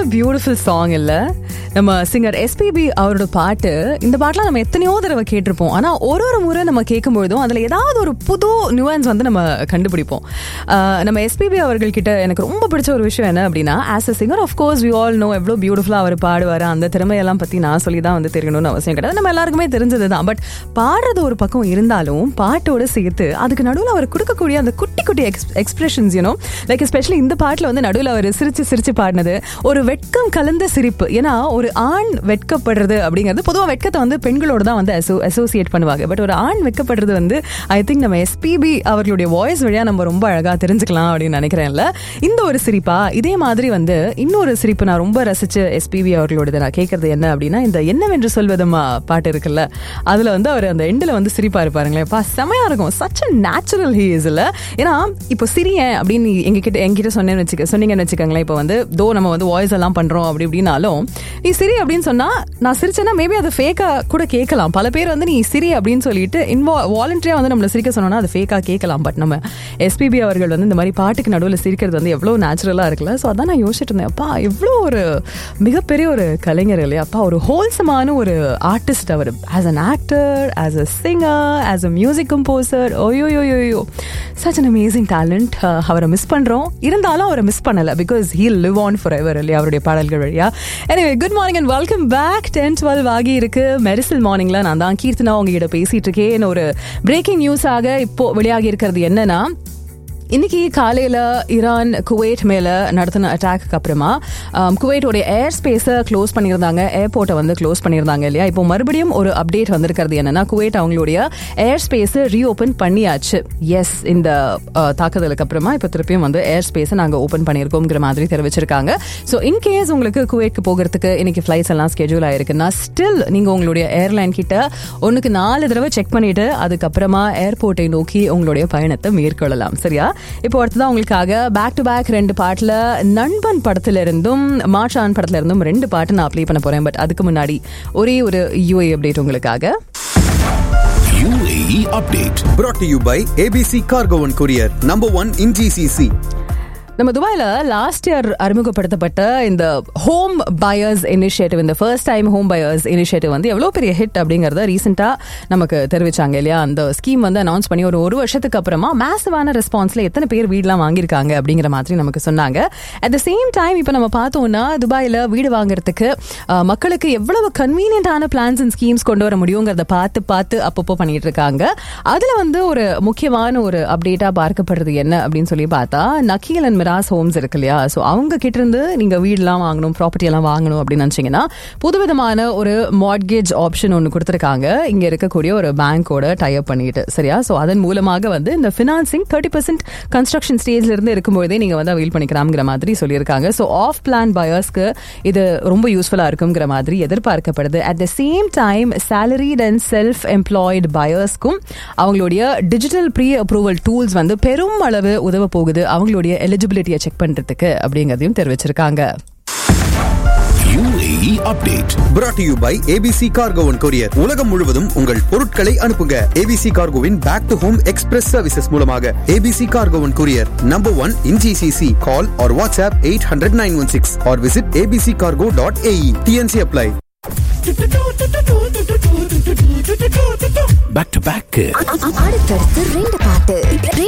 Beautiful song இல்ல நம்ம singer SPB அவரோட பாட்டு இந்த பாட்டுலாம் நம்ம எத்தனையோ தடவை கேட்டிருப்போம் ஆனா ஒரு ஒரு முறை நம்ம கேட்கும்பொழுதும் அதுல ஏதாவது ஒரு புது நியூவன்ஸ் வந்து நம்ம கண்டுபிடிப்போம் ஆஹ் நம்ம எஸ்பிபி அவர்கள் கிட்ட எனக்கு ரொம்ப பிடிச்ச ஒரு விஷயம் என்ன அப்படின்னா as a singer of course we all know எவ்வளோ பியூட்டிஃபுல்லா அவர் பாடுவார் அந்த திறமையெல்லாம் பத்தி நான் சொல்லி தான் வந்து தெரியணும்னு அவசியம் கிடையாது நம்ம எல்லாருக்குமே தெரிஞ்சது தான் பட் பாடுறது ஒரு பக்கம் இருந்தாலும் பாட்டோட சேர்த்து அதுக்கு நடுவில் அவர் கொடுக்கக்கூடிய அந்த குட்டி குட்டி ex expressions you know like especially இந்த பாட்டில் வந்து நடுவில் அவர் சிரிச்சு சிரிச்சு பாடினது ஒரு வெட்கம் கலந்த சிரிப்பு ஏன்னா ஒரு ஆண் வெட்கப்படுறது அப்படிங்கிறது பொதுவாக வெட்கத்தை வந்து பெண்களோட தான் வந்து அசோ அசோசியேட் பண்ணுவாங்க பட் ஒரு ஆண் வெட்கப்படுறது வந்து ஐ திங்க் நம்ம எஸ்பிபி அவர்களுடைய வாய்ஸ் வழியா நம்ம ரொம்ப அழகா தெரிஞ்சுக்கலாம் அப்படின்னு நினைக்கிறேன்ல இந்த ஒரு சிரிப்பா இதே மாதிரி வந்து இன்னொரு சிரிப்பு நான் ரொம்ப ரசிச்சு எஸ்பிபி அவர்களோடது நான் கேட்கறது என்ன அப்படின்னா இந்த என்னவென்று சொல்வதுமா பாட்டு இருக்குல்ல அதுல வந்து அவர் அந்த எண்டில் வந்து சிரிப்பா இருப்பாருங்களேன் பா செமையா இருக்கும் such a natural he is இல்ல ஏன்னா இப்போ சிரியன் அப்படின்னு எங்ககிட்ட என்கிட்ட சொன்னேன்னு வச்சுக்க சொன்னீங்கன்னு வச்சுக்கோங்களேன் இப்போ வந்து தோ நம்ம வந்து வாய்ஸ் எல்லாம் பண்றோம் அப்படி இப்படின்னாலும் நீ சிரி அப்படின்னு சொன்னா நான் சிரிச்சேன்னா மேபி அது ஃபேக்கா கூட கேட்கலாம் பல பேர் வந்து நீ சிரி அப்படின்னு சொல்லிட்டு இன்வா வாலண்டரியா வந்து நம்மள சிரிக்க சொன்னோம்னா அது ஃபேக்கா கேட்கலாம் பட் நம்ம எஸ்பிபி அவர்கள் வந்து இந்த மாதிரி பாட்டுக்கு நடுவில் சிரிக்கிறது வந்து எவ்வளோ நேச்சுரலாக இருக்குல்ல ஸோ அதான் நான் யோசிச்சுட்டு இருந்தேன் அப்பா எவ்வளோ ஒரு மிகப்பெரிய ஒரு கலைஞர் இல்லையா அப்பா ஒரு ஹோல்சமான ஒரு ஆர்டிஸ்ட் அவர் as an actor as a singer as a music composer ஓயோயோயோயோ சச் அன் அமேசிங் டேலண்ட் அவரை மிஸ் பண்ணுறோம் இருந்தாலும் அவரை மிஸ் பண்ணலை because he live on forever இல்லையா அவருடைய பாடல்கள் வழியா எனவே good morning and welcome back ten twelve ஆகி இருக்கு மெரிசல் மார்னிங்ல நான் தான் கீர்த்தனா உங்ககிட்ட பேசிட்டு இருக்கேன் ஒரு பிரேக்கிங் நியூஸாக இப்போ வெளியாகி இருக்கிறது என்னன்னா இன்னைக்கு காலையில் ஈரான் குவைட் மேலே நடத்தின அட்டாக்கு அப்புறமா குவைட்டோடைய ஏர் ஸ்பேஸை க்ளோஸ் பண்ணியிருந்தாங்க ஏர்போர்ட்டை வந்து க்ளோஸ் பண்ணியிருந்தாங்க இல்லையா இப்போ மறுபடியும் ஒரு அப்டேட் வந்திருக்கிறது என்னன்னா குவைட் அவங்களுடைய ஏர் ஸ்பேஸை ரீஓப்பன் பண்ணியாச்சு எஸ் இந்த அஹ், தாக்குதலுக்கு அப்புறமா இப்போ திருப்பியும் வந்து ஏர் ஸ்பேஸை நாங்கள் ஓப்பன் பண்ணியிருக்கோங்கிற மாதிரி தெரிவிச்சிருக்காங்க ஸோ இன்கேஸ் உங்களுக்கு குவைட்க்கு போகிறதுக்கு இன்னைக்கு ஃப்ளைட்ஸ் எல்லாம் ஸ்கெடியூல் ஆயிருக்குன்னா ஸ்டில் நீங்கள் உங்களுடைய ஏர்லைன் கிட்ட ஒன்றுக்கு நாலு தடவை செக் பண்ணிட்டு அதுக்கப்புறமா ஏர்போர்ட்டை நோக்கி உங்களுடைய பயணத்தை மேற்கொள்ளலாம் சரியா இப்போ அடுத்ததான் உங்களுக்காக பேக் டு பேக் ரெண்டு பாட்டில் நண்பன் படத்துல இருந்தும் மாற்றான் படத்துல இருந்தும் ரெண்டு பாட்டு நான் ப்ளே பண்ண போறேன் பட் அதுக்கு முன்னாடி ஒரே ஒரு யூஏ அப்டேட் உங்களுக்காக UAE update. brought to you by ABC Cargo and Courier, number one in GCC. நம்ம துபாயில லாஸ்ட் இயர் அறிமுகப்படுத்தப்பட்ட இந்த ஹோம் பயர்ஸ் இனிஷியேட்டிவ் இந்த first time home buyers initiative வந்து எவ்வளோ பெரிய ஹிட் அப்படிங்கறத ரீசெண்டா நமக்கு தெரிவிச்சாங்க இல்லையா அந்த ஸ்கீம் வந்து அனௌன்ஸ் பண்ணி ஒரு ஒரு வருஷத்துக்கு அப்புறமா மேசிவான ரெஸ்பான்ஸ்ல எத்தனை பேர் வீடுலாம் வாங்கியிருக்காங்க அப்படிங்கிற மாதிரி நமக்கு சொன்னாங்க அட் த சேம் டைம் இப்போ நம்ம பார்த்தோம்னா துபாயில வீடு வாங்குறதுக்கு அஹ், மக்களுக்கு எவ்வளவு கன்வீனியன்டான பிளான்ஸ் அண்ட் ஸ்கீம்ஸ் கொண்டு வர முடியுங்கிறத பார்த்து பார்த்து அப்பப்போ பண்ணிட்டு இருக்காங்க அதுல வந்து ஒரு முக்கியமான ஒரு அப்டேட்டா பார்க்கப்படுறது என்ன அப்படின்னு சொல்லி பார்த்தா நக்கீல் அண்ட் மிராஸ் ஹோம்ஸ் இருக்கு இல்லையா ஸோ அவங்க கிட்ட இருந்து நீங்க வீடெல்லாம் வாங்கணும் ப்ராப்பர்ட்டி எல்லாம் வாங்கணும் அப்படின்னு நினைச்சீங்கன்னா புதுவிதமான ஒரு மார்கேஜ் ஆப்ஷன் ஒன்று கொடுத்துருக்காங்க இங்க இருக்கக்கூடிய ஒரு பேங்கோட டைப் பண்ணிட்டு சரியா ஸோ அதன் மூலமாக வந்து இந்த ஃபினான்சிங் தேர்ட்டி பர்சன்ட் கன்ஸ்ட்ரக்ஷன் ஸ்டேஜ்ல இருந்து இருக்கும்போதே நீங்க வந்து அவைல் பண்ணிக்கலாம்ங்கிற மாதிரி சொல்லியிருக்காங்க ஸோ ஆஃப் பிளான் பயர்ஸ்க்கு இது ரொம்ப யூஸ்ஃபுல்லா இருக்குங்கிற மாதிரி எதிர்பார்க்கப்படுது at the same time salaried and self employed பயர்ஸ்க்கும் அவங்களுடைய டிஜிட்டல் ப்ரீ அப்ரூவல் டூல்ஸ் வந்து பெரும் அளவு உதவ போகுது அவங்களுடைய எலிஜிபிலிட்டியை செக் பண்றதுக்கு அப்படிங்கிறதையும் தெரிவிச்சிருக்காங்க UAE update. brought to you by ABC Cargo and Courier. உலகம் முழுவதும் உங்கள் பொருட்களை அனுப்புங்க ABC Cargoவின் back to home express services மூலமாக ABC Cargo and Courier, number one in GCC. Call or WhatsApp 800 916 or visit abccargo.ae. TNC apply. Back to back. அடுத்தடுத்து ரெண்டு பாட்டு